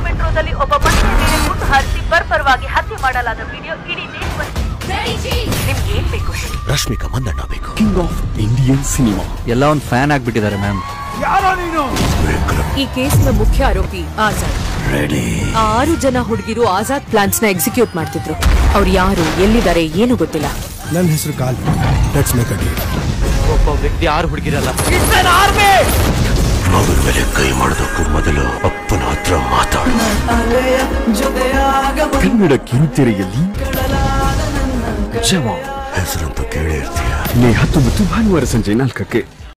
ಮೆಟ್ರೋದಲ್ಲಿ ಒಬ್ಬ ಮಹಿಳೆ ಮೇಲೆ ಗುಂಡು ಹಾರಿಸಿ ಬರ್ಬರವಾಗಿ ಹತ್ಯೆ ಮಾಡಲಾದ ವಿಡಿಯೋ ಇಡೀ ದೇಶವನ್ನು ನಿಮ್ಗೆ ಏನ್ ಬೇಕು ಹೇಳಿ ರಶ್ಮಿಕಾ ಮಂದಣ್ಣ ಬೇಕು ಕಿಂಗ್ ಆಫ್ ಇಂಡಿಯನ್ ಸಿನಿಮಾ ಎಲ್ಲ ಒಂದು ಫ್ಯಾನ್ ಆಗ್ಬಿಟ್ಟಿದ್ದಾರೆ ಮ್ಯಾಮ್ ಈ ಕೇಸ್ನ ಮುಖ್ಯ ಆರೋಪಿ ಆಜಾದ್ ಆ ಆರು ಜನ ಹುಡುಗಿರು ಆಜಾದ್ ಪ್ಲಾನ್ಸ್ ನ ಎಕ್ಸಿಕ್ಯೂಟ್ ಮಾಡ್ತಿದ್ರು ಅವ್ರು ಯಾರು ಎಲ್ಲಿದ್ದಾರೆ ಏನು ಗೊತ್ತಿಲ್ಲ ನನ್ನ ಹೆಸರು call let's make a deal ಒಬ್ಬ ವ್ಯಕ್ತಿ ಆರು ಹುಡುಗಿರಲ್ಲ ಮಗನ ಮೇಲೆ ಕೈ ಮಾಡೋದಕ್ಕೂ ಮೊದಲು ಅಪ್ಪನ ಹತ್ರ ಮಾತಾಡು ಕನ್ನಡ ಕಿರುತೆರೆಯಲ್ಲಿ ಜವಾನ್ ಹೆಸರಂತೂ ಕೇಳಿರ್ತೀಯ ಮೇ ಹತ್ತೊಂಬತ್ತು ಭಾನುವಾರ ಸಂಜೆ ನಾಲ್ಕಕ್ಕೆ